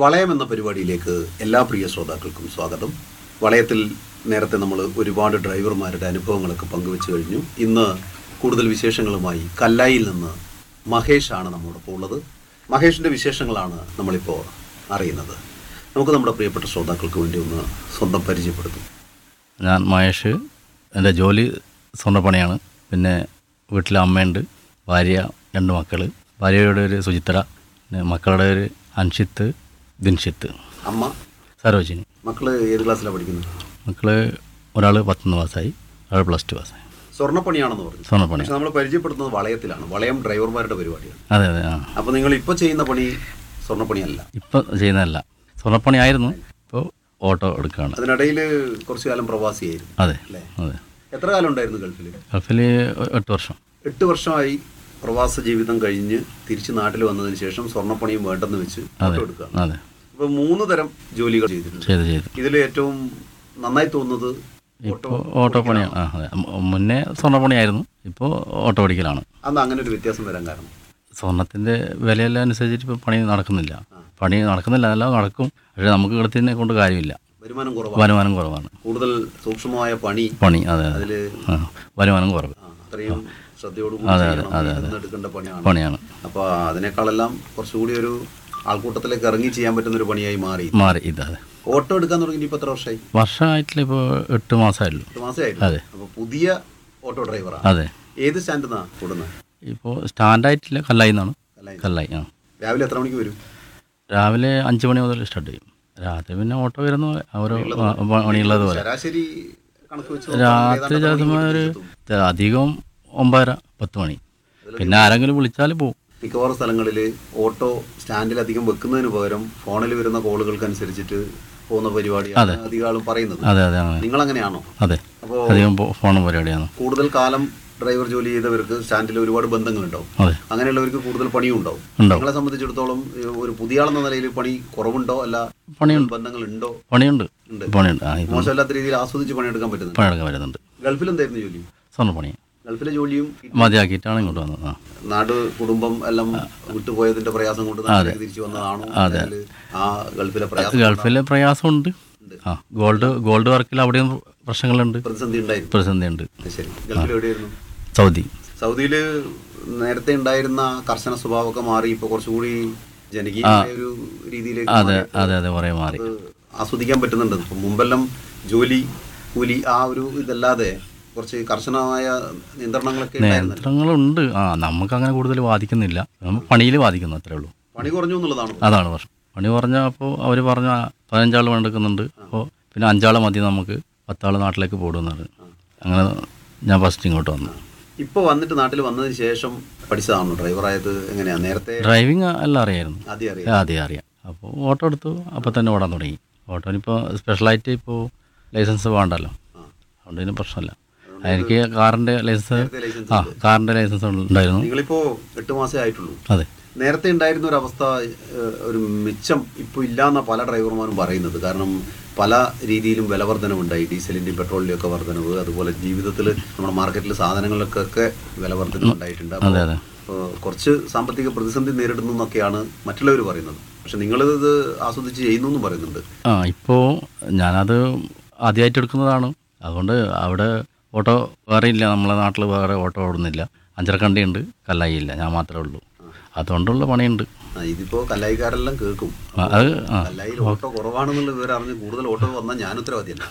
വളയം എന്ന പരിപാടിയിലേക്ക് എല്ലാ പ്രിയ ശ്രോതാക്കൾക്കും സ്വാഗതം വളയത്തിൽ നേരത്തെ നമ്മൾ ഒരുപാട് ഡ്രൈവർമാരുടെ അനുഭവങ്ങളൊക്കെ പങ്കുവെച്ചു കഴിഞ്ഞു ഇന്ന് കൂടുതൽ വിശേഷങ്ങളുമായി കല്ലായിൽ നിന്ന് മഹേഷാണ് നമ്മോടൊപ്പം ഉള്ളത് മഹേഷിൻ്റെ വിശേഷങ്ങളാണ് നമ്മളിപ്പോൾ അറിയുന്നത് നമുക്ക് നമ്മുടെ പ്രിയപ്പെട്ട ശ്രോതാക്കൾക്ക് വേണ്ടി ഒന്ന് സ്വന്തം പരിചയപ്പെടുത്തും ഞാൻ മഹേഷ് എൻ്റെ ജോലി സ്വർണ്ണപ്പണിയാണ് പിന്നെ വീട്ടിൽ അമ്മയുണ്ട് ഭാര്യ രണ്ട് മക്കൾ ഭാര്യയുടെ ഒരു സുചിത്ര പിന്നെ മക്കളുടെ ഒരു അൻഷിത്ത് ദിൻഷിത്ത് അമ്മ സരോജിനി മക്കള് ഏത് ക്ലാസ്സിലാണ് പഠിക്കുന്നത് മക്കൾ ഒരാൾ പത്തൊന്ന് പാസ്സായി ഒരാൾ പ്ലസ് ടു പാസ്സായി സ്വർണ്ണപ്പണിയാണെന്ന് പറഞ്ഞു സ്വർണ്ണപ്പണി പക്ഷെ നമ്മൾ പരിചയപ്പെടുത്തുന്നത് വളയത്തിലാണ് വളയം ഡ്രൈവർമാരുടെ പരിപാടിയാണ് അതെ അതെ ആ അപ്പോൾ നിങ്ങൾ ഇപ്പോൾ ചെയ്യുന്ന പണി സ്വർണ്ണപ്പണിയല്ല ഇപ്പം ചെയ്യുന്നതല്ല സ്വർണ്ണപ്പണി ആയിരുന്നു ഇപ്പോൾ ഓട്ടോ എടുക്കുകയാണ് അതിനിടയിൽ കുറച്ചു കാലം പ്രവാസിയായിരുന്നു അതെ അല്ലേ അതെ എത്ര കാലം ഉണ്ടായിരുന്നു ഗൾഫിൽ ഗൾഫിൽ എട്ട് വർഷം എട്ട് വർഷമായി പ്രവാസ ജീവിതം കഴിഞ്ഞ് തിരിച്ച് നാട്ടിൽ വന്നതിന് ശേഷം സ്വർണ്ണപ്പണിയും വേണ്ടെന്ന് വെച്ച് അതെ ഫോട്ടോ എടുക്കുക അതെ അപ്പോൾ മൂന്ന് തരം ജോലികൾ ചെയ്തിട്ടുണ്ട് ചെയ്ത് ചെയ്ത് ഇതിൽ ഏറ്റവും നന്നായി തോന്നുന്നത് ഇപ്പോൾ ഓട്ടോ പണിയാണ് ആ അതെ മു- മുന്നേ സ്വർണ്ണപ്പണിയായിരുന്നു ഇപ്പോൾ ഓട്ടോ ഓടിക്കലാണ് അന്ന് അങ്ങനെ ഒരു വ്യത്യാസം വരാൻ കാരണം സ്വർണത്തിൻ്റെ വിലയെല്ലാം അനുസരിച്ചിട്ട് ഇപ്പോൾ പണി നടക്കുന്നില്ല പണി നടക്കുന്നില്ല അല്ല നടക്കും പക്ഷേ നമുക്ക് ഇടത്തിനെ കൊണ്ട് കാര്യമില്ല വരുമാനം കുറവാണ് വരുമാനം കുറവാണ് കൂടുതൽ സൂക്ഷ്മമായ പണി പണി അതെ അതെ അതിൽ ആ, വരുമാനം കുറവ് അത്രയും ശ്രദ്ധയോടുകൂടി അതെ, ചെയ്യണം അതെ, ഇരുന്ന് എടുക്കേണ്ട പണിയാണ് പണിയാണ് അപ്പോൾ അതിനേക്കാളെല്ലാം കുറച്ചുകൂടി ഒരു ആൾക്കൂട്ടത്തിലേക്ക് ഇറങ്ങി ചെയ്യാൻ പറ്റുന്ന ഒരു പണിയായി മാറി മാറി ഇത് അതെ ഓട്ടോ എടുക്കാൻ തുടങ്ങി ഇപ്പൊ എത്ര വർഷമായി വർഷമായിട്ടില്ല ഇപ്പോൾ എട്ട് മാസമായുള്ളൂ എട്ട് മാസമായിട്ടില്ല അതെ. അപ്പൊ പുതിയ ഓട്ടോ ഡ്രൈവറാണ് അതെ ഏത് സ്റ്റാൻഡിൽ നിന്നാ കൂടുന്നത് ഇപ്പോൾ സ്റ്റാൻഡായിട്ടില്ല കല്ലായി നിന്നാണ് കല്ലായി. കല്ലായി ആ രാവിലെ എത്ര മണിക്ക് വരും രാവിലെ അഞ്ച് മണി മുതൽ സ്റ്റാർട്ട് ചെയ്യും രാത്രി പിന്നെ ഓട്ടോ വരുന്ന ഓരോ ആ, പണിയുള്ളത് പോലെ ശരാശരി കണക്ക് വെച്ച് നോക്കുമ്പോൾ രാത്രി ഏതാണ്ട് എത്ര മണിക്ക് ഒരു വീട്ടിലെത്തും? അധികം ഒമ്പതര പത്ത് മണി പിന്നെ ആരെങ്കിലും വിളിച്ചാൽ പോവും മിക്കവാറും സ്ഥലങ്ങളിൽ ഓട്ടോ സ്റ്റാൻഡിൽ അധികം വെക്കുന്നതിന് പകരം ഫോണിൽ വരുന്ന കോളുകൾക്ക് അനുസരിച്ചിട്ട് പോകുന്ന പരിപാടിയാണ് അധികം ആളും പറയുന്നത് അതെ അതെ അങ്ങനെ നിങ്ങൾ അങ്ങനെയാണോ അതെ അപ്പോൾ അധികം ഫോൺ പരിപാടിയാണ് കൂടുതൽ കാലം ഡ്രൈവർ ജോലി ചെയ്തവർക്ക് സ്റ്റാൻഡിൽ ഒരുപാട് ബന്ധങ്ങളുണ്ടാവും അതെ അങ്ങനെയുള്ളവർക്ക് കൂടുതൽ പണിയും ഉണ്ടാവും ഉണ്ടാവും. നിങ്ങളെ സംബന്ധിച്ചിടത്തോളം ഈ ഒരു പുതിയ ആളെന്ന നിലയിൽ പണി കുറവുണ്ടോ അല്ല പണിയുണ്ട് ബന്ധങ്ങൾ ഉണ്ടോ പണിയുണ്ട് ഉണ്ട്. പണിയുണ്ട് ആ ഇപ്പം മോശമല്ലാത്ത രീതിയിൽ ആസ്വദിച്ച് പണിയെടുക്കാൻ പറ്റുന്നുണ്ട് പണിയെടുക്കാൻ വരുന്നുണ്ട് ഗൾഫിൽ എന്തായിരുന്നു ജോലി സ്വർണ്ണപ്പണി ഗൾഫിലെ ജോലിയും മതിയാക്കിയിട്ടാണ് ഇങ്ങോട്ട് വന്നത് ആ നാട് കുടുംബം എല്ലാം വിട്ടുപോയതിന്റെ പ്രയാസം കൊണ്ട് നാട്ടിലേക്ക് തിരിച്ചു വന്നതാണോ അല്ലെങ്കിൽ ആ ഗൾഫിലെ പ്രയാസം ഗൾഫിലെ പ്രയാസമുണ്ട് ആ ഗോൾഡ് ഗോൾഡ് വർക്കിൽ അവിടെയും പ്രശ്നങ്ങളുണ്ട് പ്രതിസന്ധി ഉണ്ടായിരുന്നു പ്രതിസന്ധിയുണ്ട് ശരി ഗൾഫിൽ എവിടെയായിരുന്നു സൗദി സൗദിയിൽ നേരത്തെ ഉണ്ടായിരുന്ന കർശന സ്വഭാവമൊക്കെ മാറി ഇപ്പൊ കുറച്ചുകൂടി ജനകീയമായ ഒരു രീതിയിലേക്ക് അതെ മാറി. അതെ അതെ കുറേ മാറി അത് ആസ്വദിക്കാൻ പറ്റുന്നുണ്ട് ഇപ്പം മുമ്പെല്ലാം ജോലി കൂലി ആ ഒരു ഇതല്ലാതെ കുറച്ച് കർശനമായ നിയന്ത്രണങ്ങളൊക്കെ ഉണ്ടായിരുന്നു നിയന്ത്രണങ്ങളുണ്ട് ആ നമുക്ക് അങ്ങനെ കൂടുതൽ ബാധിക്കുന്നില്ല നമ്മൾ പണിയിൽ ബാധിക്കുന്നു അത്രേ ഉള്ളൂ പണി കുറഞ്ഞു എന്നുള്ളതാണ് അതാണ് പ്രശ്നം പണി പറഞ്ഞാൽ അപ്പോൾ അവർ പറഞ്ഞ പതിനഞ്ചാൾ പണിയെടുക്കുന്നുണ്ട് അപ്പോൾ പിന്നെ അഞ്ചാൾ മതി നമുക്ക് പത്താൾ നാട്ടിലേക്ക് പോടുമെന്നാണ് അങ്ങനെ ഞാൻ ഫസ്റ്റ് ഇങ്ങോട്ട് വന്നു ഇപ്പൊ വന്നിട്ട് നാട്ടിൽ വന്നതിന് ശേഷം പഠിച്ചതാണോ ഡ്രൈവറായത് എങ്ങനെയാ നേരത്തെ ഡ്രൈവിംഗ് എല്ലാം അറിയായിരുന്നു ആദ്യം അറിയാം ആദ്യം അറിയാം അപ്പോൾ ഓട്ടോ എടുത്തു അപ്പോൾ തന്നെ ഓടാൻ തുടങ്ങി ഓട്ടോനിപ്പോൾ സ്പെഷ്യലായിട്ട് ഇപ്പോൾ ലൈസൻസ് വേണ്ടല്ലോ ആ. അതുകൊണ്ട് ഇതിന് പ്രശ്നമില്ല എനിക്ക് കാറിൻ്റെ ലൈസൻസ് നേരത്തെ ലൈസൻസ് ആ കാറിൻ്റെ ലൈസൻസ് ഉണ്ടായിരുന്നു നിങ്ങളിപ്പോ എട്ട് മാസേ ആയിട്ടുള്ളൂ അതെ നേരത്തെ ഉണ്ടായിരുന്ന ഒരു അവസ്ഥ ഏഹ്, ഒരു മിച്ചം ഇപ്പോൾ ഇല്ലാന്ന പല ഡ്രൈവർമാരും പറയുന്നത് കാരണം പല രീതിയിലും വിലവർധനവുണ്ടായി ഡീസലിൻ്റെയും പെട്രോളിൻ്റെയും ഒക്കെ വർധനവ് അതുപോലെ ജീവിതത്തിൽ നമ്മുടെ മാർക്കറ്റിൽ സാധനങ്ങൾക്കൊക്കെ വിലവർധന ഉണ്ടായിട്ടുണ്ട് അപ്പോൾ അതെ അതെ ഏഹ്, കുറച്ച് സാമ്പത്തിക പ്രതിസന്ധി നേരിടുന്നു എന്നൊക്കെയാണ് മറ്റുള്ളവർ പറയുന്നത് പക്ഷെ നിങ്ങളിത് ആസ്വദിച്ച് ചെയ്യുന്നു എന്നും പറയുന്നുണ്ട് ആ ഇപ്പോൾ ഞാനത് ആദ്യമായിട്ട് എടുക്കുന്നതാണ് അതുകൊണ്ട് അവിടെ ഓട്ടോ വേറെ ഇല്ല നമ്മളെ നാട്ടിൽ വേറെ ഓട്ടോ ഓടുന്നില്ല അഞ്ചരക്കണ്ടിയുണ്ട് കല്ലായി ഇല്ല ഞാൻ മാത്രമേ ഉള്ളൂ അതുകൊണ്ടുള്ള പണിയുണ്ട് ആ, ഇതിപ്പോ കല്ലായിക്കാരെല്ലാം കേൾക്കും ആ, അത് ആ കല്ലായിൽ ഓട്ടോ കുറവാണെന്നുള്ള വിവരം അറിഞ്ഞ് കൂടുതൽ ഓട്ടോ വന്നാൽ ഞാൻ ഉത്തരവാദിയല്ല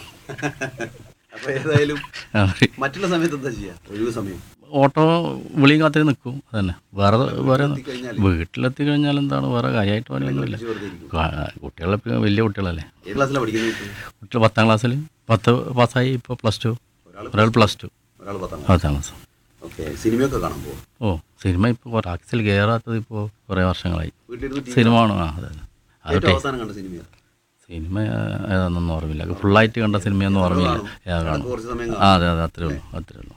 അപ്പൊ ഏതായാലും ആ, മറ്റുള്ള സമയത്ത് എന്താ ചെയ്യാ ഒഴിവ് സമയം ഓട്ടോ വിളിയും കാത്തിരി നിൽക്കും അതന്നെ വേറെ വേറെ എത്തിക്കഴിഞ്ഞാൽ വീട്ടിലെത്തി കഴിഞ്ഞാൽ എന്താണ് വേറെ കാര്യമായിട്ട് പണിയൊന്നുമില്ല വെറുതെ ഇരിക്കും കാ- കുട്ടികളെ വലിയ കുട്ടികളല്ലേ ഏത് ക്ലാസ്സിലാണ് പഠിക്കുന്നത് കുട്ടികൾ പത്താം ക്ലാസ്സിൽ പത്ത് പാസ്സായി ഇപ്പോൾ പ്ലസ് ടു ഒരാൾ ഒരാൾ പ്ലസ് ടു ഒരാൾ പത്താം പത്താം ക്ലാസ് ഓക്കെ സിനിമയൊക്കെ കാണാൻ പോകും ഓ സിനിമ ഇപ്പോൾ ടാക്സിൽ കയറാത്തത് ഇപ്പോൾ കുറേ വർഷങ്ങളായി വീട്ടിലിരുന്ന് ടി- സിനിമ ആണോ ആ അതെ അതെ അത് ഏറ്റവും അവസാനം കണ്ട സിനിമ സിനിമ ഏതാണെന്നൊന്നും ഓർമ്മയില്ല ഫുള്ളായിട്ട് കണ്ട സിനിമയൊന്നും ഓർമ്മയില്ല ഏതാ കാണും കുറച്ച് സമയം ആ അതെ അതെ അത്രേ ഉള്ളൂ അത്രേ ഉള്ളൂ